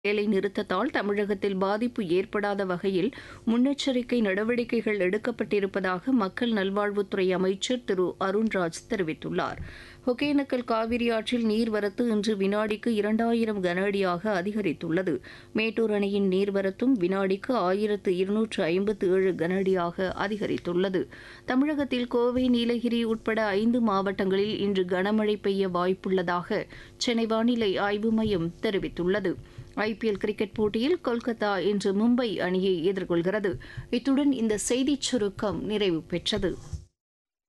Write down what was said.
வேலை நிறுத்தத்தால் தமிழகத்தில் பாதிப்பு ஏற்படாத வகையில் முன்னெச்சரிக்கை நடவடிக்கைகள் எடுக்கப்பட்டிருப்பதாக மக்கள் நல்வாழ்வுத்துறை அமைச்சர் திரு அருண்ராஜ் தெரிவித்துள்ளார் ஒகேனக்கல் காவிரி ஆற்றில் நீர்வரத்து இன்று வினாடிக்கு இரண்டாயிரம் கன அடியாக அதிகரித்துள்ளது மேட்டூர் அணையின் நீர்வரத்தும் வினாடிக்கு ஆயிரத்து இருநூற்று ஐம்பத்து ஏழு கன அடியாக அதிகரித்துள்ளது தமிழகத்தில் கோவை நீலகிரி உட்பட ஐந்து மாவட்டங்களில் இன்று கனமழை பெய்ய வாய்ப்புள்ளதாக சென்னை வானிலை ஆய்வு மையம் தெரிவித்துள்ளது ஐபிஎல் கிரிக்கெட் போட்டியில் கொல்கத்தா இன்று மும்பை அணியை எதிர்கொள்கிறது இத்துடன் இந்த செய்திச் சுருக்கம் நிறைவு பெற்றது